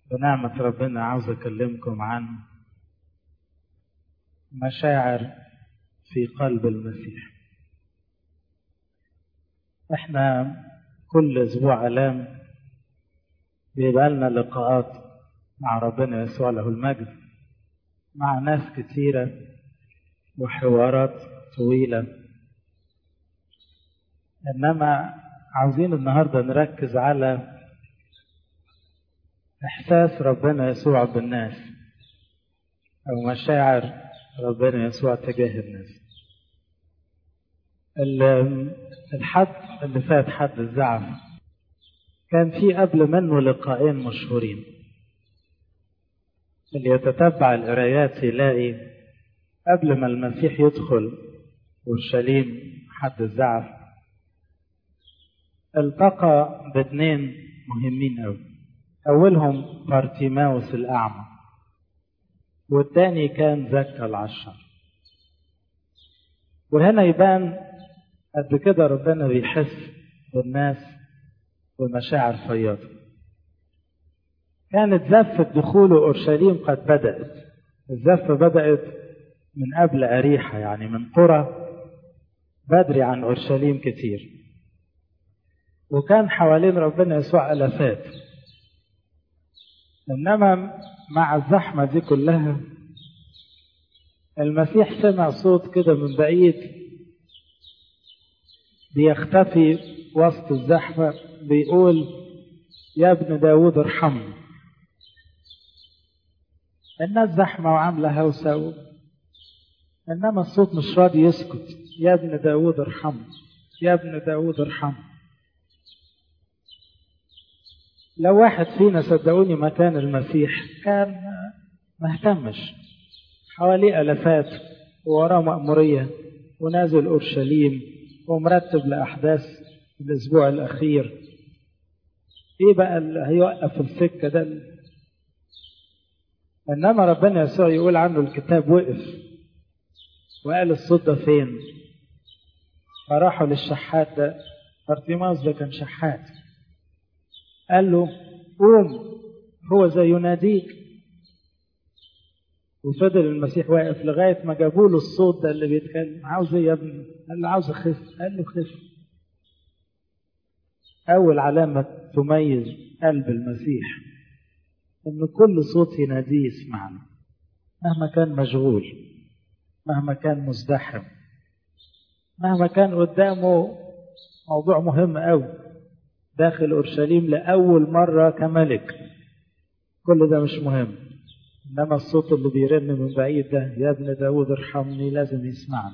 بنعمة ربنا عاوز أكلمكم عن مشاعر في قلب المسيح احنا كل اسبوع الام بيبقى لنا لقاءات مع ربنا يسوع له المجد مع ناس كثيرة وحوارات طويلة إنما عاوزين النهاردة نركز على إحساس ربنا يسوع بالناس أو مشاعر ربنا يسوع تجاه الناس الحد اللي فات حد الزعف كان في قبل منه لقاءين مشهورين اللي يتتبع القرايات يلاقي قبل ما المسيح يدخل اورشليم حد الزعف التقى باثنين مهمين قوي اولهم بارتيماوس الاعمى والتاني كان زكا العشار وهنا يبان قد كده ربنا بيحس بالناس بمشاعر فياضة كانت زفة دخول أورشليم قد بدأت الزفة بدأت من قبل أريحة يعني من قرى بدري عن أورشليم كتير وكان حوالين ربنا يسوع ألفات إنما مع الزحمة دي كلها المسيح سمع صوت كده من بعيد بيختفي وسط الزحمة بيقول يا ابن داود ارحمني الناس زحمة وعاملة هوسة إنما الصوت مش راضي يسكت يا ابن داود ارحمني يا ابن داود ارحمني لو واحد فينا صدقوني مكان المسيح كان ما اهتمش حواليه ألفات ووراه مأمورية ونازل أورشليم ومرتب لأحداث الأسبوع الأخير إيه بقى اللي هيوقف السكة ده إنما ربنا يسوع يقول عنه الكتاب وقف وقال الصوت ده فين فراحوا للشحات ده بارتيماوس ده كان شحات قال له قوم هو زي يناديك وفضل المسيح واقف لغاية ما جابوا له الصوت ده اللي بيتكلم عاوز ايه يا ابني؟ قال له عاوز اخف قال له خف أول علامة تميز قلب المسيح إن كل صوت يناديه يسمع له مهما كان مشغول مهما كان مزدحم مهما كان قدامه موضوع مهم أوي داخل أورشليم لأول مرة كملك كل ده مش مهم إنما الصوت اللي بيرن من بعيد ده يا ابن داود ارحمني لازم يسمعنا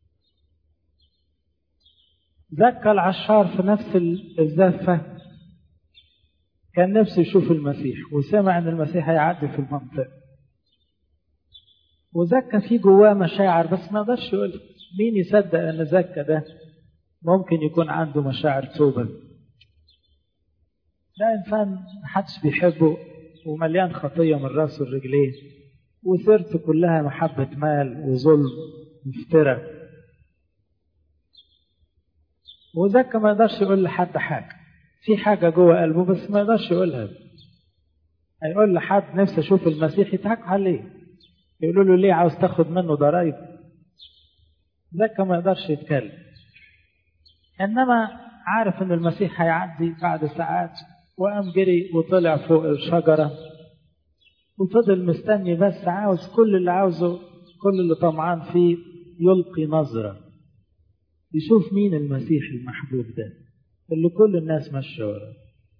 زكى العشار في نفس الزفة كان نفسه يشوف المسيح وسمع ان المسيح هيعدي في المنطقة وزكى في جواه مشاعر بس ما قدرش يقول مين يصدق ان زكى ده ممكن يكون عنده مشاعر توبة ده انسان محدش بيحبه ومليان خطية من راسه لرجليه وسيرته كلها محبة مال وظلم وافتراء وزكى ما يقدرش يقول لحد حاجة في حاجة جوه قلبه بس ما يقدرش يقولها هيقول لحد نفسي أشوف المسيح يضحكوا عليه يقولوا له ليه عاوز تاخد منه ضرايب زكى ما يقدرش يتكلم إنما عارف إن المسيح هيعدي بعد ساعات وقام جري وطلع فوق الشجرة وفضل مستني بس عاوز كل اللي عاوزه كل اللي طمعان فيه يلقي نظره يشوف مين المسيح المحبوب ده اللي كل الناس ماشيه وراه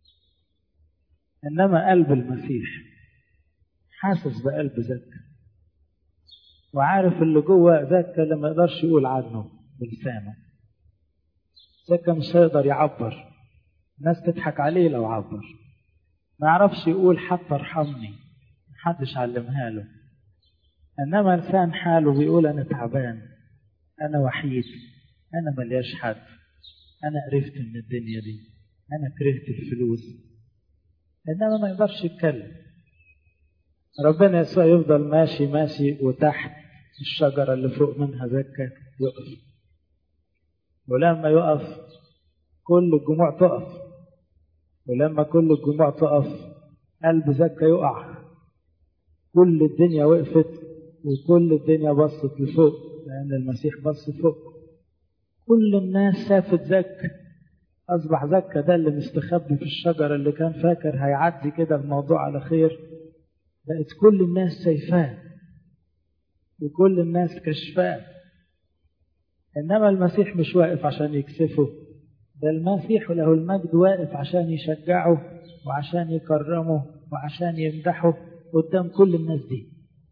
انما قلب المسيح حاسس بقلب زكا وعارف اللي جوه زكا لما يقدرش يقول عنه بلسانه زكا مش هيقدر يعبر الناس تضحك عليه لو عبر ما يعرفش يقول حتى ارحمني محدش علمها له انما لسان حاله بيقول انا تعبان انا وحيد أنا ملياش حد أنا قرفت من الدنيا دي أنا كرهت الفلوس إنما ما يقدرش يتكلم ربنا يسوع يفضل ماشي ماشي وتحت الشجرة اللي فوق منها زكا يقف ولما يقف كل الجموع تقف ولما كل الجموع تقف قلب زكا يقع كل الدنيا وقفت وكل الدنيا بصت لفوق لأن المسيح بص فوق كل الناس شافت زكا أصبح زكا ده اللي مستخبي في الشجرة اللي كان فاكر هيعدي كده الموضوع على خير بقت كل الناس شايفاه وكل الناس كشفاه إنما المسيح مش واقف عشان يكسفه ده المسيح له المجد واقف عشان يشجعه وعشان يكرمه وعشان يمدحه قدام كل الناس دي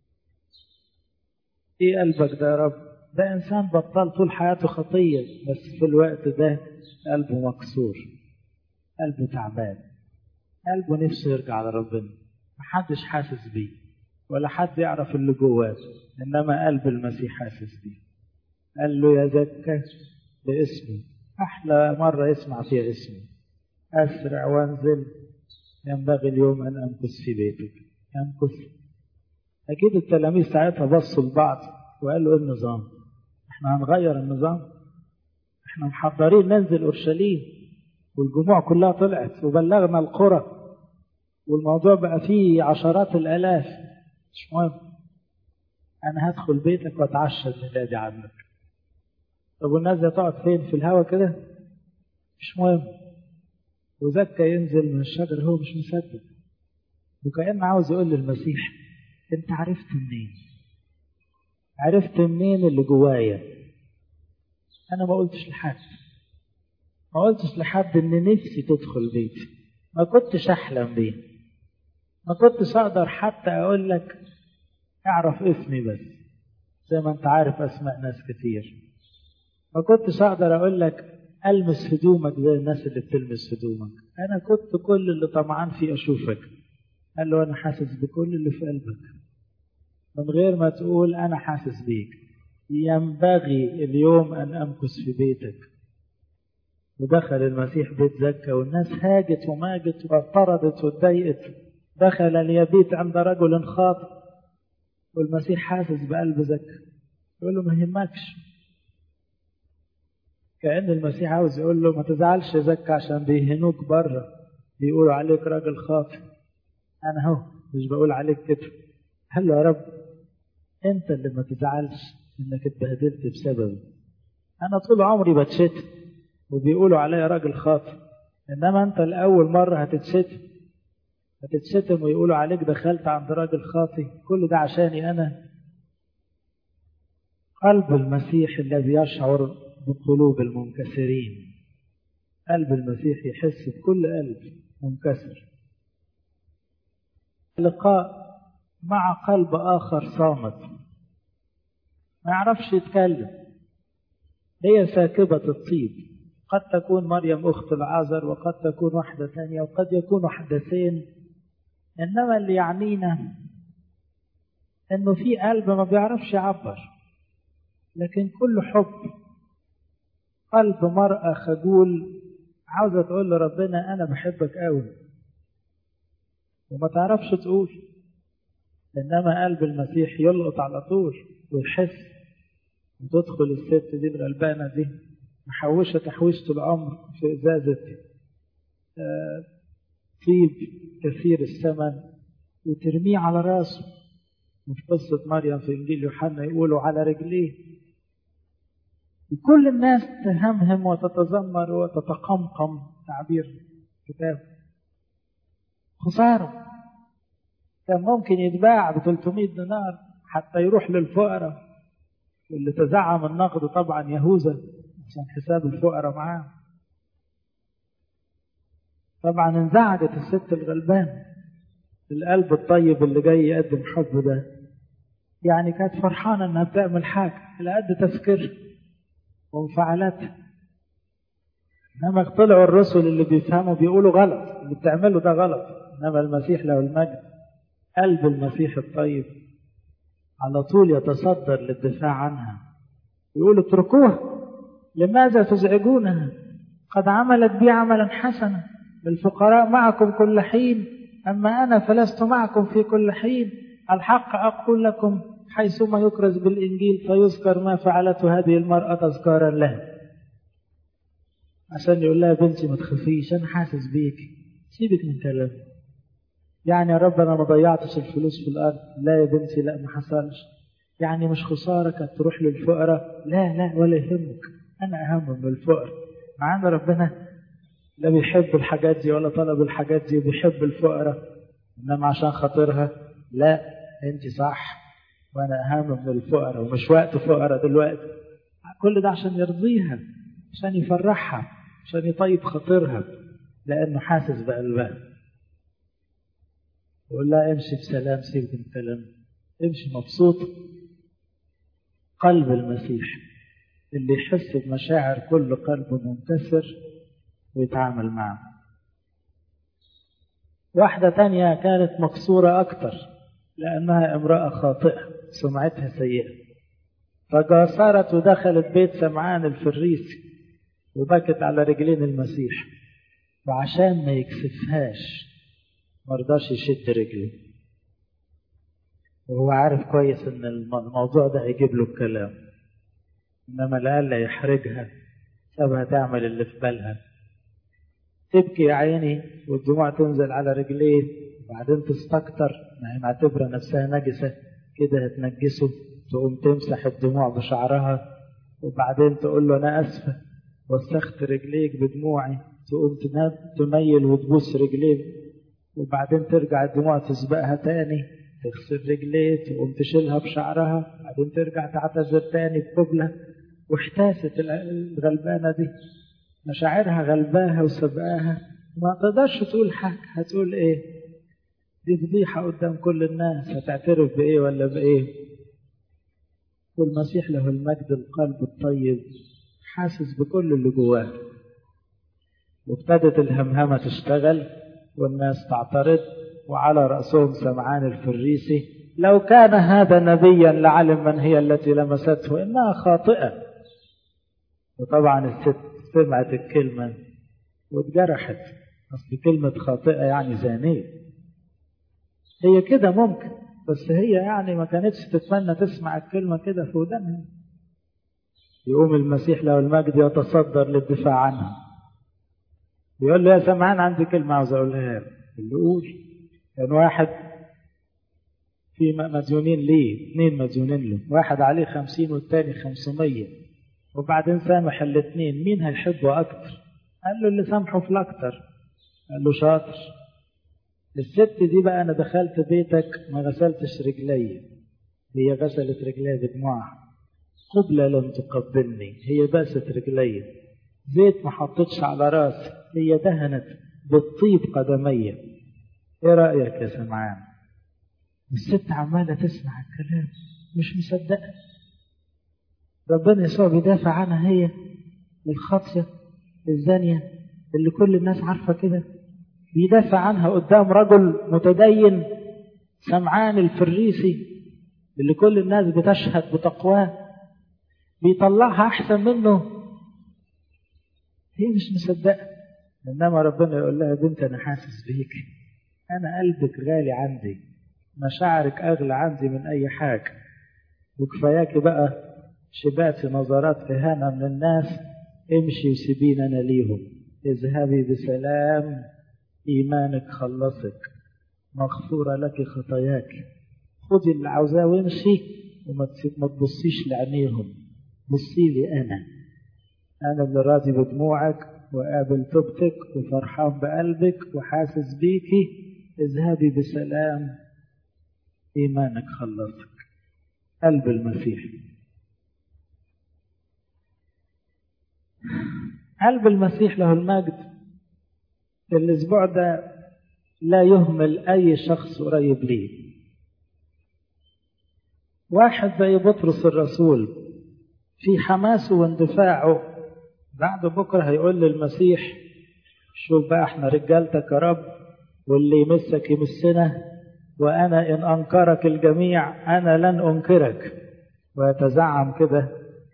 ايه قلبك ده يا رب ده انسان بطل طول حياته خطيه بس في الوقت ده قلبه مكسور قلبه تعبان قلبه نفسه يرجع لربنا محدش حاسس بيه ولا حد يعرف اللي جواه انما قلب المسيح حاسس بيه قال له يا زكا باسمي احلى مره يسمع فيها اسمي اسرع وانزل ينبغي اليوم ان امكث في بيتك امكث اكيد التلاميذ ساعتها بصوا لبعض وقالوا ايه النظام احنا هنغير النظام احنا محضرين ننزل اورشليم والجموع كلها طلعت وبلغنا القرى والموضوع بقى فيه عشرات الالاف مش مهم انا هدخل بيتك واتعشى الميلادي عنك طب والناس دي تقعد فين في الهوا كده مش مهم وزكى ينزل من الشجر هو مش مصدق وكأنه عاوز يقول للمسيح انت عرفت منين عرفت منين اللي جوايا انا ما قلتش لحد ما قلتش لحد ان نفسي تدخل بيتي ما كنتش احلم بيه ما كنتش اقدر حتى اقول لك اعرف اسمي بس زي ما انت عارف اسماء ناس كتير ما كنتش اقدر اقول لك المس هدومك زي الناس اللي بتلمس هدومك انا كنت كل اللي طمعان فيه اشوفك قال له انا حاسس بكل اللي في قلبك من غير ما تقول انا حاسس بيك ينبغي اليوم ان امكث في بيتك ودخل المسيح بيت زكا والناس هاجت وماجت واعترضت واتضايقت دخل ليبيت عند رجل خاطئ والمسيح حاسس بقلب زكا يقول له ما يهمكش كأن المسيح عاوز يقول له ما تزعلش يا زكا عشان بيهنوك بره بيقولوا عليك راجل خاطئ انا اهو مش بقول عليك كده قال له يا رب انت اللي ما تزعلش انك اتبهدلت بسببي انا طول عمري بتشتم وبيقولوا عليا راجل خاطئ انما انت الاول مره هتتشتم هتتشتم ويقولوا عليك دخلت عند راجل خاطئ كل ده عشاني انا قلب المسيح الذي يشعر بقلوب المنكسرين قلب المسيح يحس بكل قلب منكسر لقاء مع قلب آخر صامت ما يعرفش يتكلم هي ساكبة الطيب قد تكون مريم أخت العازر وقد تكون واحدة ثانية وقد يكونوا حدثين إنما اللي يعنينا إنه في قلب ما بيعرفش يعبر لكن كل حب قلب مرأة خجول عاوزة تقول لربنا أنا بحبك قوي وما تعرفش تقول إنما قلب المسيح يلقط على طول ويحس وتدخل الست دي الغلبانة دي محوشة تحويشة العمر في إزازة طيب كثير الثمن وترميه على راسه وفي قصة مريم في إنجيل يوحنا يقولوا على رجليه وكل الناس تهمهم وتتذمر وتتقمقم تعبير كتاب خسارة كان ممكن يتباع ب 300 دينار حتى يروح للفقراء واللي تزعم النقد طبعا يهوذا عشان حساب الفقراء معاه طبعا انزعجت الست الغلبانة القلب الطيب اللي جاي يقدم حب ده يعني كانت فرحانة انها بتعمل حاجة على قد تفكيرها وانفعالاتها انما طلعوا الرسل اللي بيفهموا بيقولوا غلط اللي بتعمله ده غلط انما المسيح له المجد قلب المسيح الطيب على طول يتصدر للدفاع عنها يقول اتركوها لماذا تزعجونها قد عملت بي عملا حسنا الفقراء معكم كل حين أما أنا فلست معكم في كل حين الحق أقول لكم حيثما يكرز بالإنجيل فيذكر ما فعلته هذه المرأة تذكارا لها عشان يقول لها بنتي ما تخافيش أنا حاسس بيك سيبك من كلامي يعني يا رب انا ما ضيعتش الفلوس في الارض لا يا بنتي لا ما حصلش يعني مش خساره كانت تروح للفقراء لا لا ولا يهمك انا اهم من الفقر مع ان ربنا لا بيحب الحاجات دي ولا طلب الحاجات دي وبيحب الفقراء انما عشان خاطرها لا انت صح وانا اهم من الفقراء ومش وقت فقراء دلوقتي كل ده عشان يرضيها عشان يفرحها عشان يطيب خاطرها لانه حاسس بقلبها يقول لها امشي بسلام سيبك من الكلام امشي مبسوط قلب المسيح اللي يحس بمشاعر كل قلبه منكسر ويتعامل معه واحدة تانية كانت مكسورة أكتر لأنها امرأة خاطئة سمعتها سيئة فجاسرت ودخلت بيت سمعان الفريسي وبكت على رجلين المسيح وعشان ما يكسفهاش مرضاش يشد رجله وهو عارف كويس ان الموضوع ده هيجيب له الكلام انما لألا يحرجها سابها تعمل اللي في بالها تبكي يا عيني والدموع تنزل على رجليه وبعدين تستكتر ما هي معتبره نفسها نجسه كده هتنجسه تقوم تمسح الدموع بشعرها وبعدين تقول له انا اسفه وسخت رجليك بدموعي تقوم تميل وتبوس رجليه وبعدين ترجع الدموع تسبقها تاني تغسل رجليه تقوم تشيلها بشعرها بعدين ترجع تعتذر تاني بقبلة واحتاست الغلبانة دي مشاعرها غلباها وسبقاها ما تقدرش تقول حاجة هتقول ايه دي فضيحة قدام كل الناس هتعترف بإيه ولا بإيه والمسيح له المجد القلب الطيب حاسس بكل اللي جواه وابتدت الهمهمة تشتغل والناس تعترض وعلى رأسهم سمعان الفريسي لو كان هذا نبيا لعلم من هي التي لمسته إنها خاطئة وطبعا الست سمعت الكلمة واتجرحت أصل كلمة خاطئة يعني زانية هي كده ممكن بس هي يعني ما كانتش تتمنى تسمع الكلمة كده في ودنها يقوم المسيح له المجد يتصدر للدفاع عنها يقول له يا سمعان عندي كلمة عاوز أقولها اللي قول كان واحد في مديونين ليه اثنين مديونين له واحد عليه خمسين والتاني خمسمية وبعدين سامح الاثنين مين هيحبه أكتر قال له اللي سامحه في الأكتر قال له شاطر الست دي بقى أنا دخلت بيتك ما غسلتش رجلي هي غسلت رجليها بدموعها قبلة لم تقبلني هي باست رجلي زيت ما حطتش على راسي هي دهنت بالطيب قدمي ايه رأيك يا سمعان الست عمالة تسمع الكلام مش مصدقة ربنا يسوع بيدافع عنها هي الخاطية الزانية اللي كل الناس عارفة كده بيدافع عنها قدام رجل متدين سمعان الفريسي اللي كل الناس بتشهد بتقواه بيطلعها أحسن منه هي مش مصدقة إنما ربنا يقول لها بنت أنا حاسس بيك أنا قلبك غالي عندي مشاعرك أغلى عندي من أي حاجة وكفاياك بقى شبعت نظرات إهانة من الناس امشي وسيبين أنا ليهم اذهبي بسلام إيمانك خلصك مغفورة لك خطاياك خدي اللي عاوزاه وامشي وما تبصيش لعينيهم بصي لي أنا أنا اللي راضي بدموعك وقابل توبتك وفرحان بقلبك وحاسس بيكي اذهبي بسلام إيمانك خلصك قلب المسيح قلب المسيح له المجد الأسبوع ده لا يهمل أي شخص قريب ليه واحد زي بطرس الرسول في حماسه واندفاعه بعد بكرة هيقول للمسيح شوف بقى احنا رجالتك يا رب واللي يمسك يمسنا وأنا إن أنكرك الجميع أنا لن أنكرك ويتزعم كده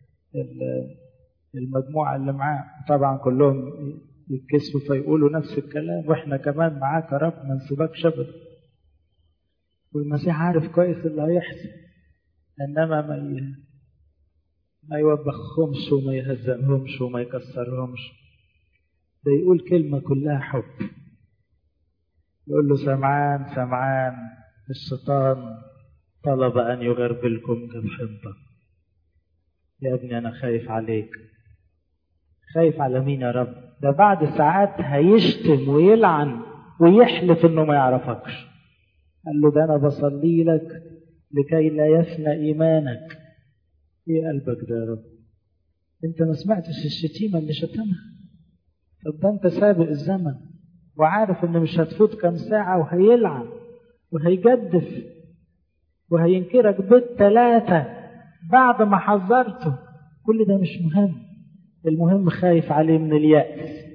المجموعة اللي معاه طبعا كلهم يتكسفوا فيقولوا نفس الكلام واحنا كمان معاك يا رب ما نسيبكش ابدا والمسيح عارف كويس اللي هيحصل انما ما ي... ما يوبخهمش وما يهزمهمش وما يكسرهمش ده يقول كلمة كلها حب يقول له سمعان سمعان الشيطان طلب أن يغربلكم كالحنطة يا ابني أنا خايف عليك خايف على مين يا رب ده بعد ساعات هيشتم ويلعن ويحلف انه ما يعرفكش قال له ده انا بصلي لك لكي لا يفنى ايمانك ايه قلبك ده يا رب انت ما سمعتش الشتيمه اللي شتمها طب ده انت سابق الزمن وعارف ان مش هتفوت كام ساعه وهيلعن وهيجدف وهينكرك بالثلاثه بعد ما حذرته كل ده مش مهم المهم خايف عليه من اليأس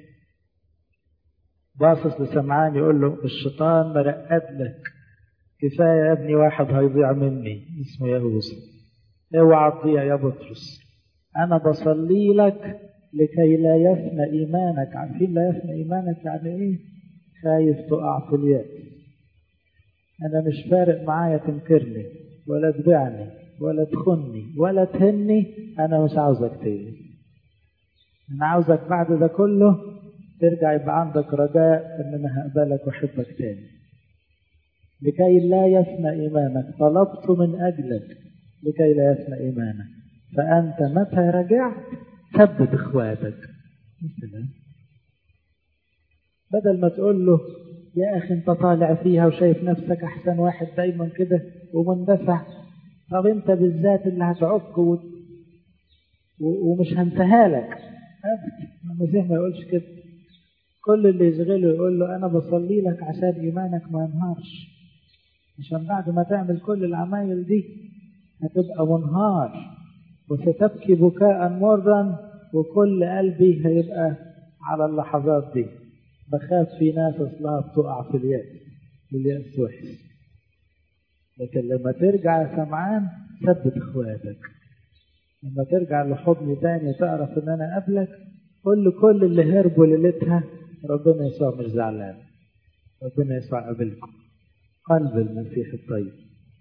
باصص لسمعان يقول له الشيطان مرقد لك كفاية يا ابني واحد هيضيع مني اسمه يهوذا اوعى تضيع يا بطرس انا بصلي لك لكي لا يفنى ايمانك عارفين لا يفنى ايمانك يعني ايه خايف تقع في اليأس انا مش فارق معايا تنكرني ولا تبيعني ولا تخني ولا تهني انا مش عاوزك تاني انا عاوزك بعد ده كله ترجع يبقى عندك رجاء ان انا هقبلك واحبك تاني لكي لا يفنى ايمانك طلبت من اجلك لكي لا يفنى ايمانك فانت متى رجعت ثبت اخواتك مثلا بدل ما تقول له يا اخي انت طالع فيها وشايف نفسك احسن واحد دايما كده ومندفع طب انت بالذات اللي هتعك و... و... ومش هنساها لك المسيح ما يقولش كده كل اللي يشغله يقول له انا بصلي لك عشان ايمانك ما ينهارش عشان بعد ما تعمل كل العمايل دي هتبقى منهار وستبكي بكاء مرا وكل قلبي هيبقى على اللحظات دي بخاف في ناس اصلها بتقع في اليأس واليأس وحش لكن لما ترجع يا سمعان ثبت اخواتك لما ترجع لحضني تاني تعرف ان انا قبلك كل كل اللي هربوا ليلتها ربنا يسوع مش زعلان ربنا يسوع قابلكم قلب المسيح الطيب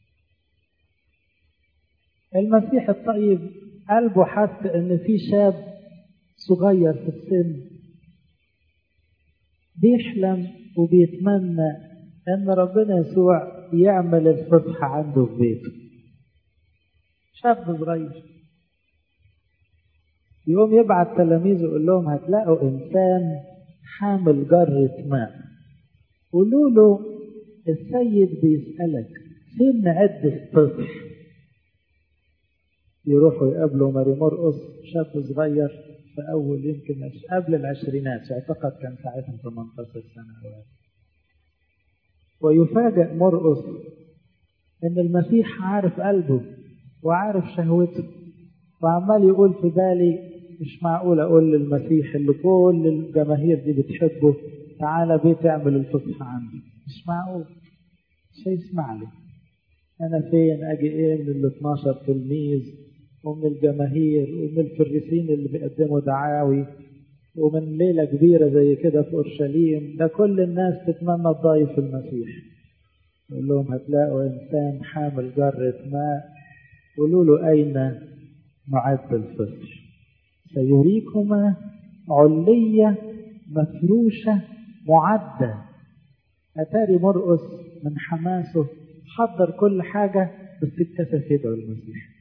المسيح الطيب قلبه حس ان في شاب صغير في السن بيحلم وبيتمنى ان ربنا يسوع يعمل الفصحى عنده في بيته شاب صغير يقوم يبعت تلاميذه يقول لهم هتلاقوا انسان حامل جرة ماء قولوا له السيد بيسألك فين نعد الفصح يروحوا يقابلوا ماري مرقص شاب صغير في أول يمكن قبل العشرينات اعتقد كان ساعتها 18 سنة أو ويفاجأ مرقص إن المسيح عارف قلبه وعارف شهوته وعمال يقول في بالي مش معقول أقول للمسيح اللي كل الجماهير دي بتحبه تعالى بيت اعمل الفصحى عندي مش معقول مش هيسمع لي أنا فين أجي إيه من ال 12 تلميذ ومن الجماهير ومن الفريسين اللي بيقدموا دعاوي ومن ليلة كبيرة زي كده في أورشليم ده كل الناس تتمنى تضايف المسيح يقول لهم هتلاقوا إنسان حامل جرة ماء قولوا له أين نعد الفطر سيريكما علية مفروشة معدة أتاري مرقس من حماسه حضر كل حاجة بس اتكسف يدعو المسيح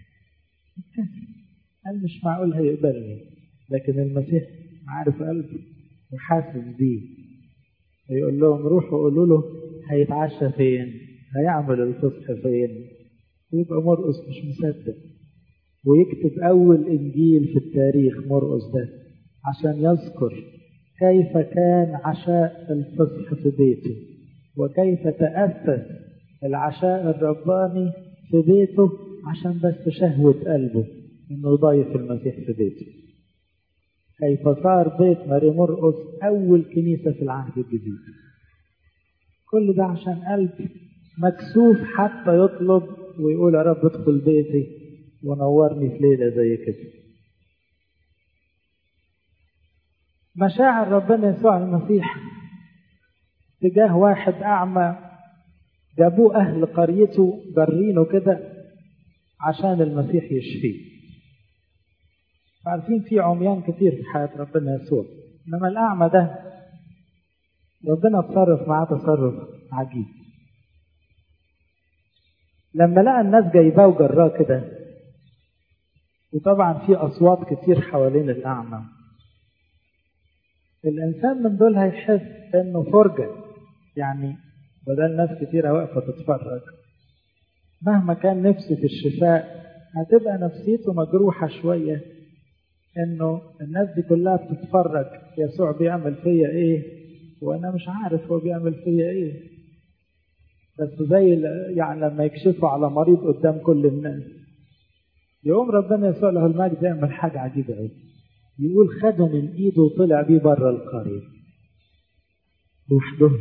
قال مش معقول هيقبلني لكن المسيح عارف قلبه وحاسس بيه يقول لهم روحوا قولوا له هيتعشى فين هيعمل الفصح فين ويبقى مرقس مش مصدق ويكتب أول إنجيل في التاريخ مرقس ده عشان يذكر كيف كان عشاء الفصح في بيته وكيف تأسس العشاء الرباني في بيته عشان بس شهوة قلبه إنه يضايف المسيح في بيته كيف صار بيت ماري مرقس أول كنيسة في العهد الجديد كل ده عشان قلب مكسوف حتى يطلب ويقول يا رب ادخل بيتي ونورني في ليلة زي كده مشاعر ربنا يسوع المسيح تجاه واحد أعمى جابوه أهل قريته جرينه كده عشان المسيح يشفيه عارفين في عميان كتير في حياة ربنا يسوع إنما الأعمى ده ربنا تصرف معاه تصرف عجيب لما لقى الناس جايباه وجراه كده وطبعا في أصوات كتير حوالين الأعمى الإنسان من دول هيحس إنه فرجة يعني بدل ناس كتيرة واقفة تتفرج مهما كان نفسه في الشفاء هتبقى نفسيته مجروحة شوية إنه الناس دي كلها بتتفرج يسوع بيعمل فيا إيه وأنا مش عارف هو بيعمل فيا إيه بس زي يعني لما يكشفوا على مريض قدام كل الناس يقوم ربنا يسوع له المجد يعمل حاجة عجيبة قوي يقول خده من ايده وطلع بيه بره القرية لوحده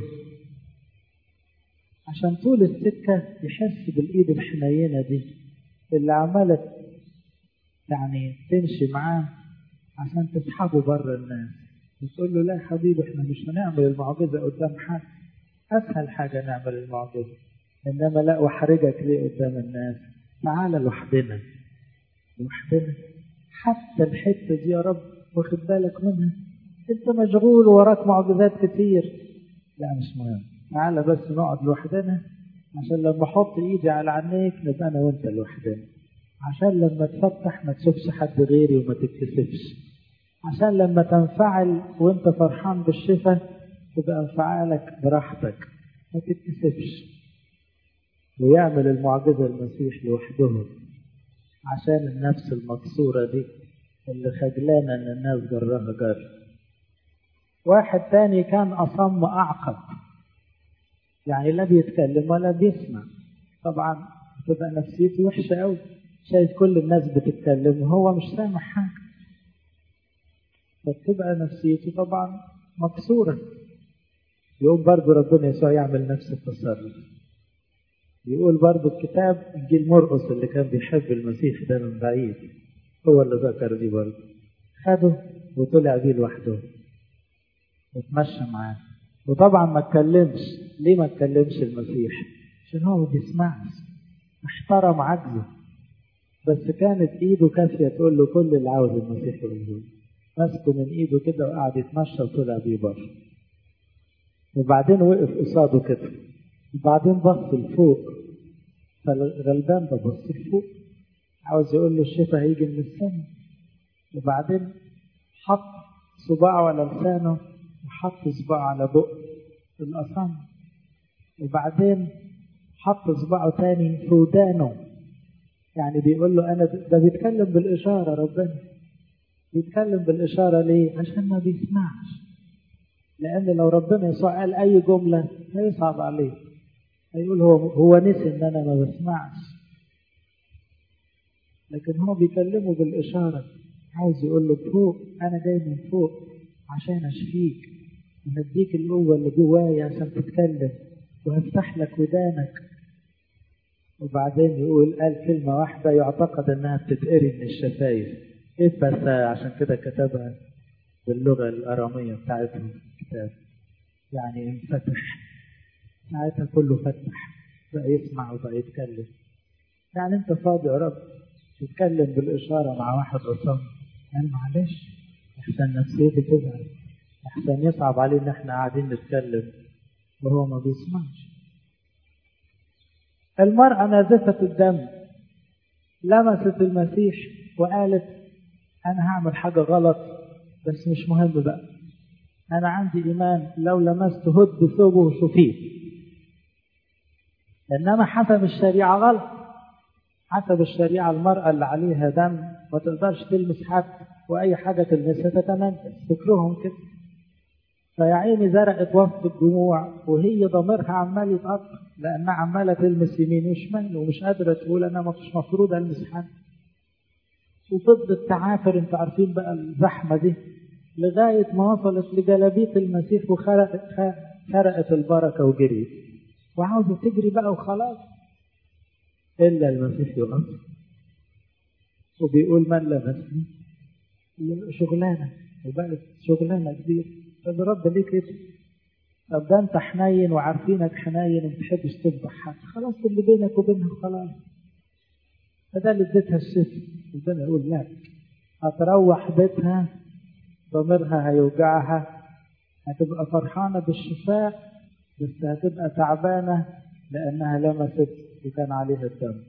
عشان طول السكة يحس بالإيد الحنينة دي اللي عمالة يعني تمشي معاه عشان تسحبه بره الناس وتقول له لا يا حبيبي احنا مش هنعمل المعجزة قدام حد أسهل حاجة نعمل المعجزة إنما لا أحرجك ليه قدام الناس تعال لوحدنا لوحدنا حتى الحتة دي يا رب واخد بالك منها أنت مشغول وراك معجزات كتير لا مش مهم تعال بس نقعد لوحدنا عشان لما احط ايدي على عينيك نبقى انا وانت لوحدنا عشان لما تفتح ما تشوفش حد غيري وما تتكسفش عشان لما تنفعل وانت فرحان بالشفاء تبقى انفعالك براحتك ما تتكسفش ويعمل المعجزة المسيح لوحدهم عشان النفس المكسورة دي اللي خجلانة ان الناس جرها جر واحد تاني كان أصم أعقب يعني لا بيتكلم ولا بيسمع طبعا بتبقى نفسيته وحشة قوي شايف كل الناس بتتكلم وهو مش سامع حاجة فبتبقى نفسيته طبعا مكسورة يقوم برضه ربنا يسوع يعمل نفس التصرف يقول برضه الكتاب انجيل مرقس اللي كان بيحب المسيح ده من بعيد هو اللي ذكر دي برضه خده وطلع بيه لوحده وتمشى معاه وطبعا ما اتكلمش ليه ما اتكلمش المسيح عشان هو ما بيسمعش احترم عجزه بس كانت ايده كافيه تقول له كل اللي عاوز المسيح يقوله مسكه من ايده كده وقعد يتمشى وطلع بيه بره وبعدين وقف قصاده كده وبعدين بص لفوق فالغلبان ده بص لفوق عاوز يقول له الشفاء هيجي من السماء وبعدين حط صباعه على لسانه وحط صباعه على بق الأصم وبعدين حط صباعه تاني في ودانه يعني بيقول له أنا ده بيتكلم بالإشارة ربنا بيتكلم بالإشارة ليه؟ عشان ما بيسمعش لأن لو ربنا يسوع قال أي جملة هيصعب عليه هيقول هو هو نسي إن أنا ما بسمعش لكن هو بيكلمه بالإشارة عاوز يقول له فوق أنا جاي من فوق عشان أشفيك وهديك القوة اللي جوايا عشان تتكلم وهفتح لك ودانك وبعدين يقول قال كلمة واحدة يعتقد إنها بتتقري من الشفايف إيه بس عشان كده كتبها باللغة الأرامية بتاعتهم الكتاب يعني انفتح ساعتها كله فتح بقى يسمع وبقى يتكلم يعني انت فاضي يا رب تتكلم بالإشارة مع واحد أصم قال معلش أحسن نفسيتي تزعل أحسن يصعب عليه إن إحنا قاعدين نتكلم وهو ما بيسمعش المرأة نازفة الدم لمست المسيح وقالت أنا هعمل حاجة غلط بس مش مهم بقى أنا عندي إيمان لو لمست هد بثوبه شفيت إنما حسب الشريعة غلط حسب الشريعة المرأة اللي عليها دم ما تقدرش تلمس حد وأي حاجة تلمسها تتنجس فكرهم كده فيا عيني زرقت وسط الدموع وهي ضميرها عمال يتقطع لأنها عمالة تلمس يمين وشمال ومش قادرة تقول أنا مش مفروض ألمس حد وفضلت تعافر انتوا عارفين بقى الزحمة دي لغاية ما وصلت لجلابية المسيح وخرقت خرقت البركة وجريت وعاوزة تجري بقى وخلاص إلا المسيح يقف وبيقول من لمسني شغلانة وبقت شغلانة كبيرة طب رب ليه كده طب ده انت حنين وعارفينك حنين وما بتحبش تذبح حد خلاص اللي بينك وبينها خلاص فده اللي اديتها الشفاء ربنا يقول لا هتروح بيتها ضميرها هيوجعها هتبقى فرحانة بالشفاء بس هتبقى تعبانة لأنها لمست وكان عليها الدم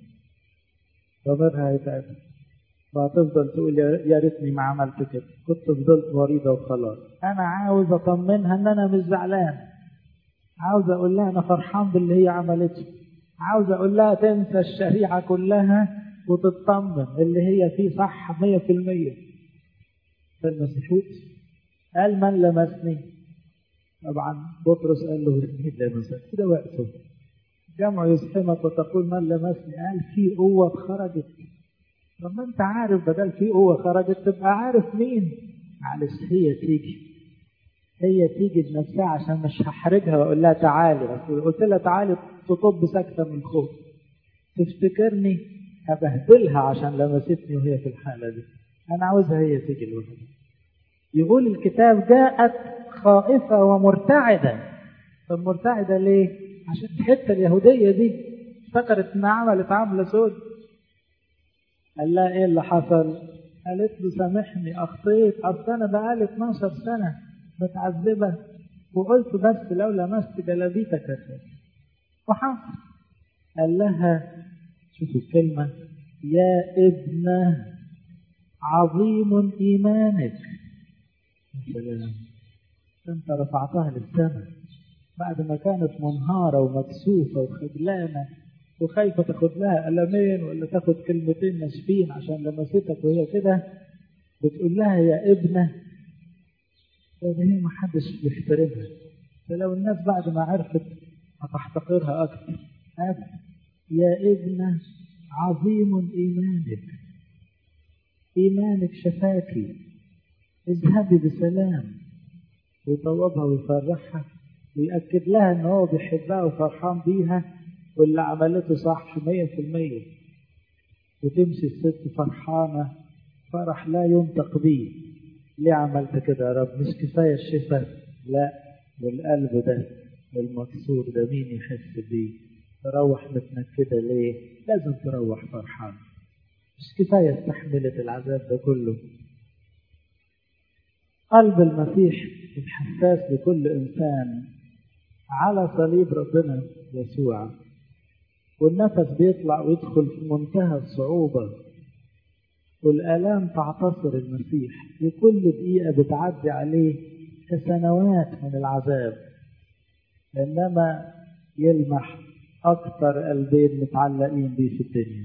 ضميرها هيتعب وهتفضل تقول يا ريتني ما عملت كده كنت فضلت مريضة وخلاص أنا عاوز أطمنها إن أنا مش زعلان عاوز أقول لها أنا فرحان باللي هي عملته عاوز أقول لها تنسى الشريعة كلها وتطمن اللي هي فيه صح مية في المية فالمسيحوت قال من لمسني طبعا بطرس قال له مين لمسك كده وقته جمع يسحمك وتقول من لمسني قال في قوة خرجت طب ما انت عارف بدل في قوة خرجت تبقى عارف مين معلش هي تيجي هي تيجي بنفسها عشان مش هحرجها واقول لها تعالي قلت لها تعالي تطب ساكته من الخوف تفتكرني هبهدلها عشان لمستني وهي في الحاله دي انا عاوزها هي تيجي لوحدها يقول الكتاب جاءت خائفه ومرتعده طب مرتعده ليه؟ عشان الحته اليهوديه دي افتكرت انها عملت عمله سود قال لها ايه اللي حصل؟ قالت له سامحني اخطيت اصل انا بقالي 12 سنه متعذبة وقلت بس لو لمست جلابيتك هتخاف وحصل قال لها شوفوا الكلمة يا ابنة عظيم إيمانك يا سلام أنت رفعتها للسماء بعد ما كانت منهارة ومكسوفة وخجلانة وخايفة تاخد لها قلمين ولا تاخد كلمتين ناشفين عشان لمستك وهي كده بتقول لها يا ابنه لأن هي ما حدش بيحترمها فلو الناس بعد ما عرفت هتحتقرها أكثر أب يا ابنة عظيم إيمانك إيمانك شفاكي اذهبي بسلام ويطوبها ويفرحها ويأكد لها إن هو بيحبها وفرحان بيها واللي عملته صح مية في المية وتمشي الست فرحانة فرح لا ينطق به ليه عملت كده يا رب مش كفاية الشفاء لا والقلب ده المكسور ده مين يحس بيه تروح متنكدة ليه لازم تروح فرحان مش كفاية استحملت العذاب ده كله قلب المسيح الحساس لكل إنسان على صليب ربنا يسوع والنفس بيطلع ويدخل في منتهى الصعوبة والآلام تعتصر المسيح وكل دقيقة بتعدي عليه كسنوات من العذاب إنما يلمح أكثر قلبين متعلقين بيه في الدنيا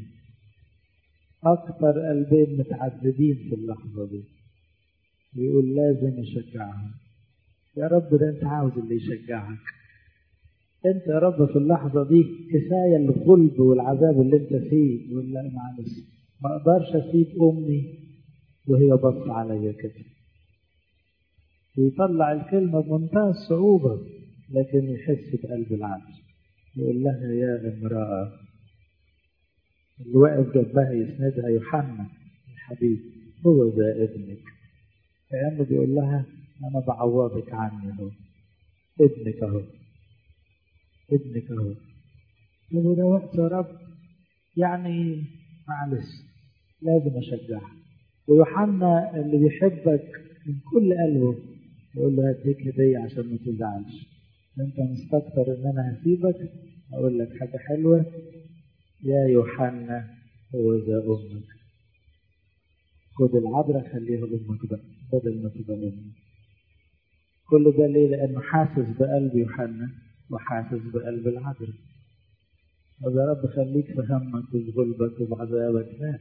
أكثر قلبين متعذبين في اللحظة دي ويقول لازم أشجعهم يا رب ده أنت عاوز اللي يشجعك أنت يا رب في اللحظة دي كفاية الغلب والعذاب اللي أنت فيه ولا معلش ما اقدرش اسيب امي وهي بص عليا كده ويطلع الكلمه بمنتهى الصعوبه لكن يحس بقلب العبد يقول لها يا امراه اللي واقف جنبها يسندها يوحنا الحبيب هو ذا ابنك كانه بيقول لها انا بعوضك عني اهو ابنك اهو ابنك اهو طب ده وقت يا رب يعني معلش لازم اشجعك ويوحنا اللي بيحبك من كل قلبه يقول له هديك هديه عشان ما تزعلش انت مستكتر ان انا هسيبك اقول لك حاجه حلوه يا يوحنا هو ذا امك خد العذراء خليها امك بقى بدل ما تبقى امك كل ده ليه لانه حاسس بقلب يوحنا وحاسس بقلب العذراء طب يا رب خليك في همك وبغلبك وبعذابك لا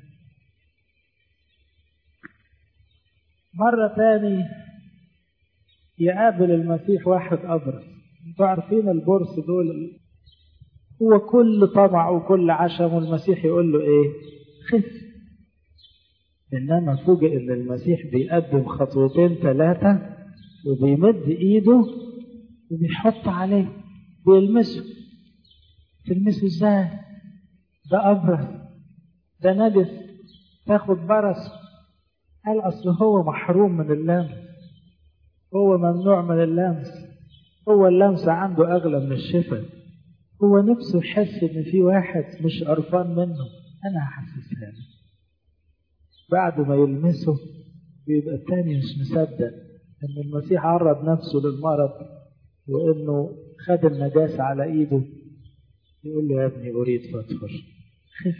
مرة تاني يقابل المسيح واحد أبرص انتوا عارفين البرص دول هو كل طمع وكل عشم والمسيح يقول له ايه خف انما فوجئ ان المسيح بيقدم خطوتين ثلاثة وبيمد ايده وبيحط عليه بيلمسه تلمسه ازاي ده ابرص ده نجس تاخد برص قال اصل هو محروم من اللمس هو ممنوع من اللمس هو اللمس عنده اغلى من الشفاء هو نفسه يحس ان في واحد مش قرفان منه انا هحسسها له بعد ما يلمسه بيبقى التاني مش مصدق ان المسيح عرض نفسه للمرض وإنه خد النجاسة على إيده يقول له يا ابني أريد فأطهر خف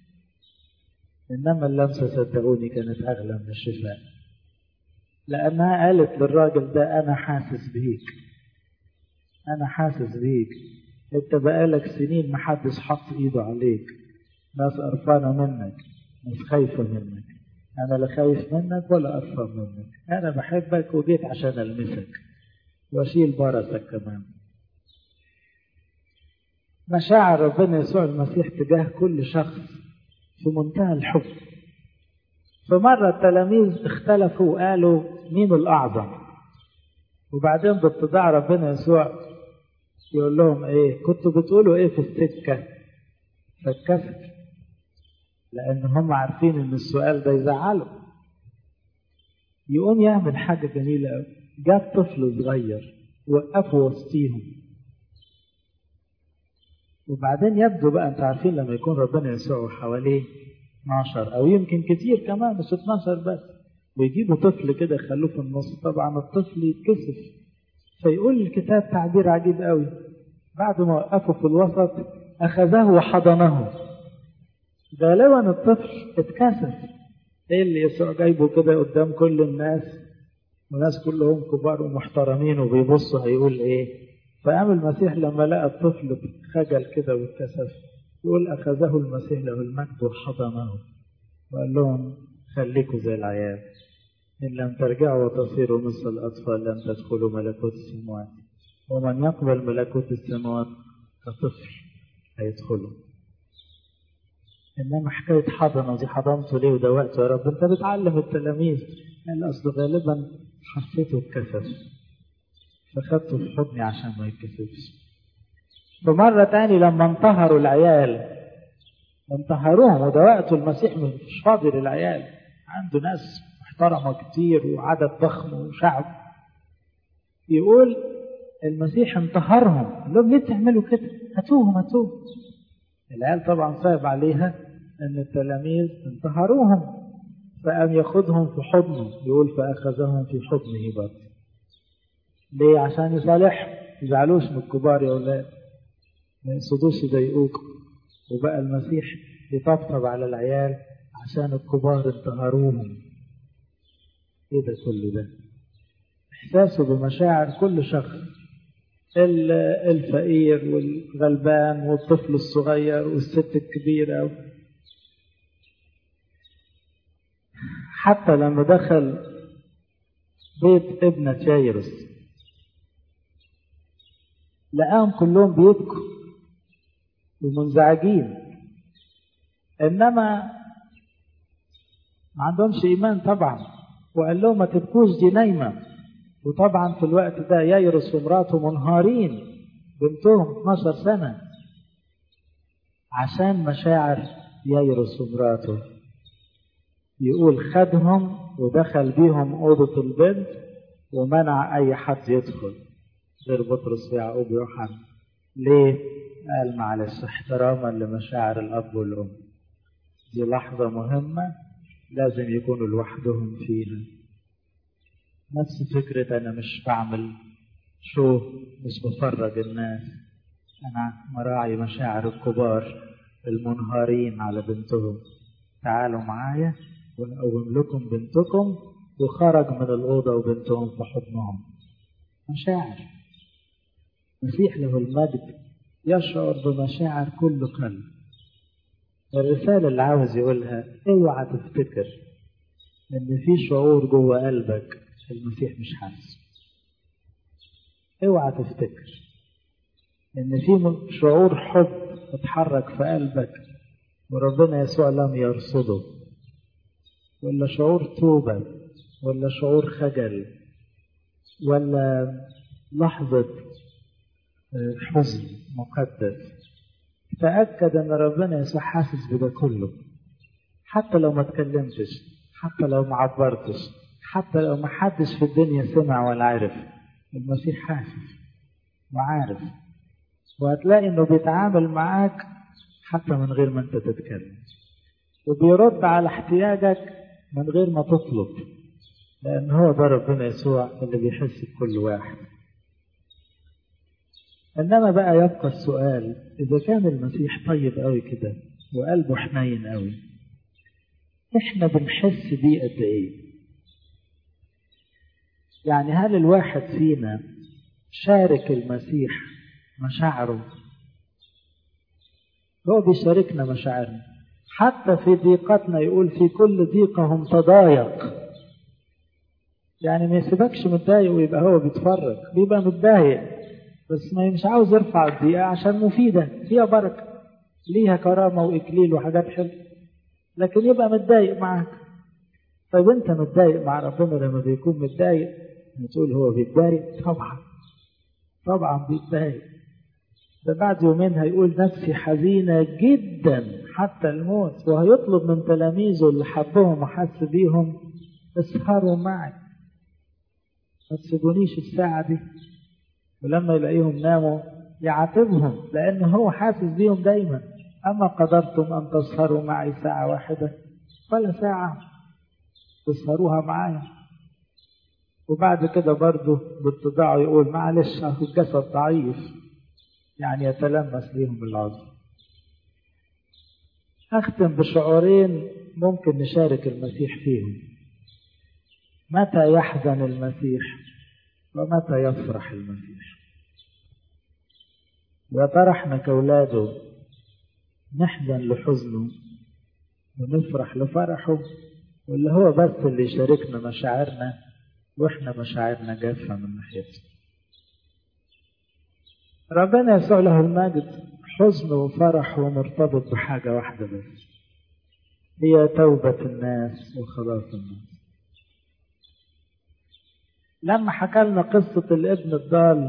إنما اللمسة صدقوني كانت أغلى من الشفاء لأنها قالت للراجل ده أنا حاسس بيك أنا حاسس بيك أنت بقالك سنين محدش حط إيده عليك ناس قرفانة منك ناس خايفة منك أنا لا خايف منك ولا قرفان منك أنا بحبك وجيت عشان ألمسك وأشيل برسك كمان مشاعر ربنا يسوع المسيح تجاه كل شخص في منتهى الحب فمرة التلاميذ اختلفوا وقالوا مين الأعظم وبعدين باتضاع ربنا يسوع يقول لهم ايه كنتوا بتقولوا ايه في السكة فاتكسف لأن هم عارفين إن السؤال ده يزعله يقوم يعمل حاجة جميلة قوي جاب طفل صغير وقفه وسطيهم وبعدين يبدو بقى انتوا عارفين لما يكون ربنا يسوع حواليه 12 او يمكن كتير كمان مش 12 بس ويجيبوا طفل كده يخلوه في النص طبعا الطفل يتكسف فيقول الكتاب تعبير عجيب قوي بعد ما وقفه في الوسط اخذه وحضنه غالبا الطفل اتكسف ايه اللي يسوع جايبه كده قدام كل الناس والناس كلهم كبار ومحترمين وبيبصوا هيقول ايه فقام المسيح لما لقى الطفل خجل كده واتكسف يقول أخذه المسيح له المجد وحضنه وقال لهم خليكوا زي العيال إن لم ترجعوا وتصيروا مثل الأطفال لن تدخلوا ملكوت السماوات ومن يقبل ملكوت السماوات كطفل هيدخله إنما حكاية حضنه دي حضنته ليه وده وقته يا رب أنت بتعلم التلاميذ قال أصل غالبا حسيته اتكسف فخدته في حضني عشان ما يتكسفش فمرة تاني لما انتهروا العيال انتهروهم وده وقته المسيح مش فاضي للعيال عنده ناس محترمة كتير وعدد ضخم وشعب يقول المسيح انتهرهم قال لهم ليه تعملوا كده هاتوهم هاتوهم العيال طبعا صعب عليها ان التلاميذ انتهروهم فقام ياخدهم في حضنه يقول فاخذهم في حضنه برضه ليه عشان يصالحهم يزعلوش من الكبار يا اولاد ما يقصدوش يضايقوكم وبقى المسيح يطبطب على العيال عشان الكبار انتهروهم ايه ده كله ده احساسه بمشاعر كل شخص الفقير والغلبان والطفل الصغير والست الكبيرة حتى لما دخل بيت ابنة يايرس لقاهم كلهم بيبكوا ومنزعجين انما ما عندهمش ايمان طبعا وقال لهم ما تبكوش دي نايمه وطبعا في الوقت ده ييرس ومراته منهارين بنتهم 12 سنه عشان مشاعر ييرس ومراته يقول خدهم ودخل بيهم اوضه البنت ومنع اي حد يدخل غير بطرس ويعقوب ويوحنا ليه؟ قال معلش احتراما لمشاعر الأب والأم دي لحظة مهمة لازم يكونوا لوحدهم فيها نفس فكرة أنا مش بعمل شو مش بفرج الناس أنا مراعي مشاعر الكبار المنهارين على بنتهم تعالوا معايا ونقوم لكم بنتكم وخرج من الأوضة وبنتهم في حضنهم مشاعر المسيح له المجد يشعر بمشاعر كل قلب الرسالة اللي عاوز يقولها اوعى تفتكر ان في شعور جوه قلبك المسيح مش حاسس اوعى تفتكر ان في شعور حب اتحرك في قلبك وربنا يسوع لم يرصده ولا شعور توبة ولا شعور خجل ولا لحظة حزن مقدس تأكد أن ربنا يسوع حاسس بده كله حتى لو ما تكلمتش حتى لو ما عبرتش حتى لو ما حدش في الدنيا سمع ولا عرف المسيح حاسس وعارف وهتلاقي انه بيتعامل معاك حتى من غير ما انت تتكلم وبيرد على احتياجك من غير ما تطلب لان هو ده ربنا يسوع اللي بيحس بكل واحد إنما بقى يبقى السؤال إذا كان المسيح طيب قوي كده وقلبه حنين قوي إحنا بنحس بيه قد إيه يعني هل الواحد فينا شارك المسيح مشاعره هو بيشاركنا مشاعرنا حتى في ضيقتنا يقول في كل ضيقهم تضايق يعني ما يسيبكش متضايق ويبقى هو بيتفرج بيبقى متضايق بس ما مش عاوز يرفع الضيقة عشان مفيدة فيها بركة ليها كرامة وإكليل وحاجات حلوة لكن يبقى متضايق معاك طيب أنت متضايق مع ربنا لما بيكون متضايق بتقول هو بيتضايق طبعا طبعا بيتضايق ده بعد يومين هيقول نفسي حزينة جدا حتى الموت وهيطلب من تلاميذه اللي حبهم وحس بيهم اسهروا معي ما تسيبونيش الساعة دي ولما يلاقيهم ناموا يعاتبهم لأن هو حاسس بيهم دايما أما قدرتم أن تسهروا معي ساعة واحدة ولا ساعة تسهروها معايا وبعد كده برضه باتضاعه يقول معلش الجسد ضعيف يعني يتلمس ليهم العذر أختم بشعورين ممكن نشارك المسيح فيهم متى يحزن المسيح ومتى يفرح المسيح يا ترى احنا كأولاده نحزن لحزنه ونفرح لفرحه ولا هو بس اللي يشاركنا مشاعرنا واحنا مشاعرنا جافة من ناحيته ربنا يسوع له المجد حزن وفرح ومرتبط بحاجة واحدة بس هي توبة الناس وخلاص الناس لما حكى لنا قصة الابن الضال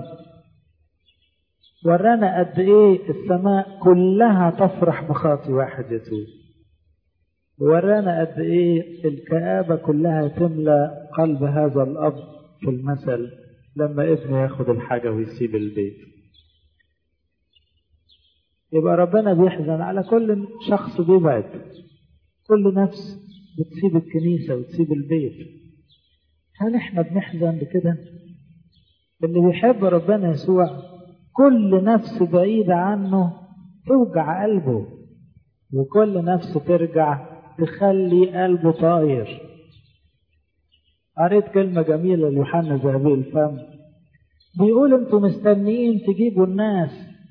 ورانا قد ايه السماء كلها تفرح بخاطي واحد يتوب ورانا قد ايه الكآبة كلها تملى قلب هذا الأب في المثل لما ابنه ياخد الحاجة ويسيب البيت يبقى ربنا بيحزن على كل شخص بيبعد كل نفس بتسيب الكنيسة وتسيب البيت هل احنا بنحزن بكده اللي بيحب ربنا يسوع كل نفس بعيدة عنه توجع قلبه وكل نفس ترجع تخلي قلبه طاير قريت كلمة جميلة ليوحنا ذهبي الفم بيقول انتوا مستنيين تجيبوا الناس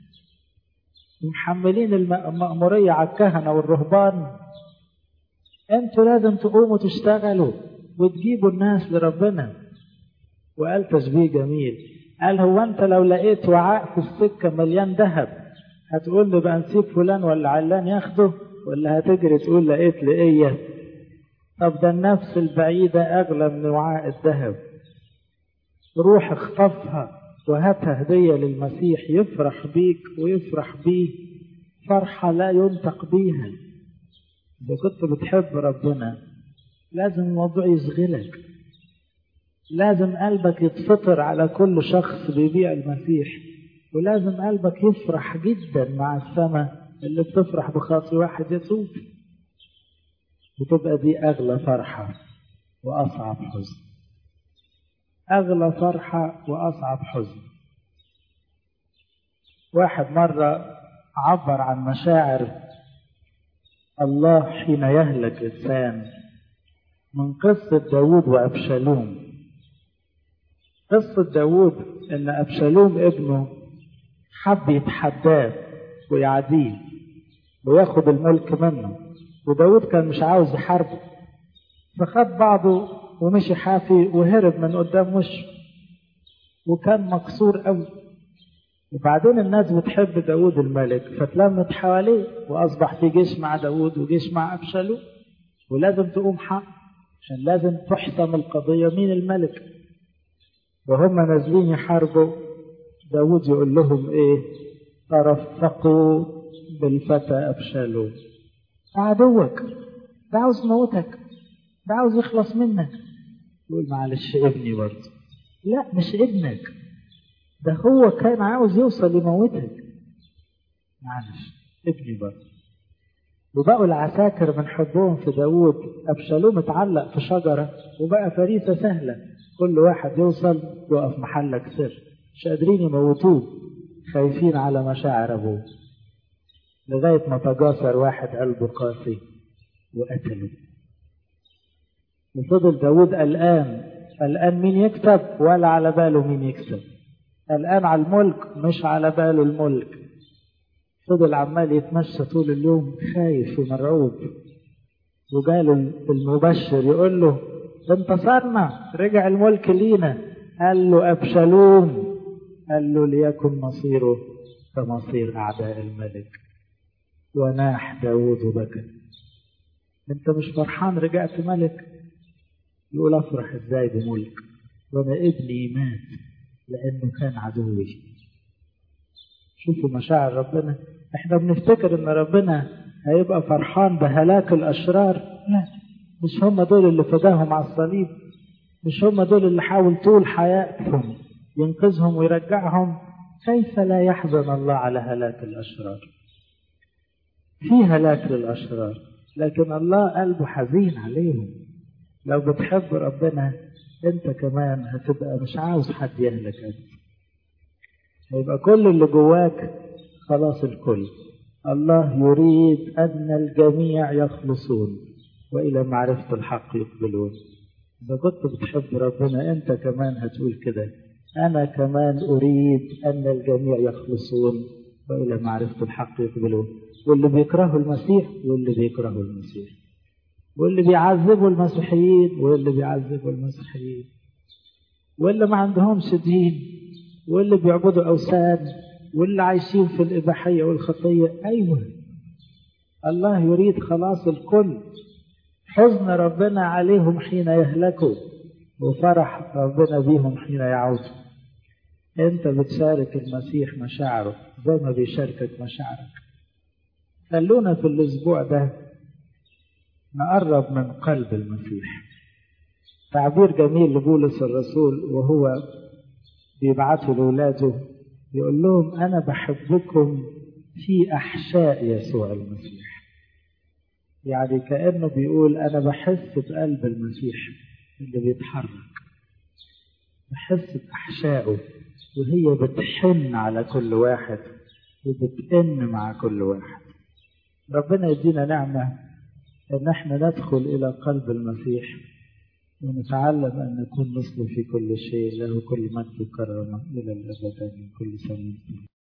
محملين المأمورية على الكهنة والرهبان انتوا لازم تقوموا تشتغلوا وتجيبوا الناس لربنا وقال تشبيه جميل قال هو انت لو لقيت وعاء في السكة مليان ذهب هتقول له بقى نسيب فلان ولا علان ياخده ولا هتجري تقول لقيت لقية طب ده النفس البعيدة أغلى من وعاء الذهب روح اخطفها وهاتها هدية للمسيح يفرح بيك ويفرح بيه فرحة لا ينطق بيها إذا كنت بتحب ربنا لازم الموضوع يشغلك لازم قلبك يتفطر على كل شخص بيبيع المسيح ولازم قلبك يفرح جدا مع السماء اللي بتفرح بخاطر واحد يتوب بتبقى دي أغلى فرحة وأصعب حزن أغلى فرحة وأصعب حزن واحد مرة عبر عن مشاعر الله حين يهلك إنسان من قصة داود وأبشالوم قصة داود إن أبشالوم ابنه حب يتحداه ويعديه وياخد الملك منه وداود كان مش عاوز يحاربه فخد بعضه ومشي حافي وهرب من قدام وشه وكان مكسور قوي وبعدين الناس بتحب داود الملك فتلمت حواليه وأصبح في جيش مع داود وجيش مع أبشالوم ولازم تقوم حق عشان لازم تحسم القضية مين الملك وهم نازلين يحاربوا داود يقول لهم ايه ترفقوا بالفتى أبشالوم عدوك ده عاوز موتك ده عاوز يخلص منك يقول معلش ابني برضه لا مش ابنك ده هو كان عاوز يوصل يموتك معلش ابني برضه وبقوا العساكر من حبهم في داوود أبشالوم اتعلق في شجرة وبقى فريسة سهلة كل واحد يوصل يقف محلك سر مش قادرين يموتوه خايفين على مشاعر أبوه لغاية ما تجاسر واحد قلبه قاسي وقتله وفضل داود قلقان قلقان مين يكسب ولا على باله مين يكسب قلقان على الملك مش على باله الملك فضل عمال يتمشى طول اليوم خايف ومرعوب وجاله المبشر يقول له انتصرنا رجع الملك لينا قال له أبشالوم قال له ليكن مصيره كمصير أعداء الملك وناح داود وبكى انت مش فرحان رجعت ملك يقول افرح ازاي بملك وانا ابني مات لانه كان عدوي شوفوا مشاعر ربنا احنا بنفتكر ان ربنا هيبقى فرحان بهلاك الاشرار لا مش هم دول اللي فداهم على الصليب مش هم دول اللي حاول طول حياتهم ينقذهم ويرجعهم كيف لا يحزن الله على هلاك الاشرار في هلاك للاشرار لكن الله قلبه حزين عليهم لو بتحب ربنا انت كمان هتبقى مش عاوز حد يهلك انت هيبقى كل اللي جواك خلاص الكل الله يريد ان الجميع يخلصون والى معرفه الحق يقبلون اذا كنت بتحب ربنا انت كمان هتقول كده انا كمان اريد ان الجميع يخلصون والى معرفه الحق يقبلون واللي بيكرهوا المسيح واللي بيكرهوا المسيح واللي بيعذبوا المسيحيين واللي بيعذبوا المسيحيين واللي ما عندهمش دين واللي بيعبدوا أوثان واللي عايشين في الإباحية والخطية أيوة الله يريد خلاص الكل حزن ربنا عليهم حين يهلكوا وفرح ربنا بيهم حين يعودوا انت بتشارك المسيح مشاعره زي ما بيشاركك مشاعرك خلونا في الاسبوع ده نقرب من قلب المسيح تعبير جميل لبولس الرسول وهو بيبعته لاولاده يقول لهم انا بحبكم في احشاء يسوع المسيح يعني كانه بيقول انا بحس بقلب المسيح اللي بيتحرك بحس باحشائه وهي بتحن على كل واحد وبتئن مع كل واحد ربنا يدينا نعمه ان احنا ندخل الى قلب المسيح ونتعلم أن نكون مثله في كل شيء له كل مجد وكرامة إلى الأبد من كل سنة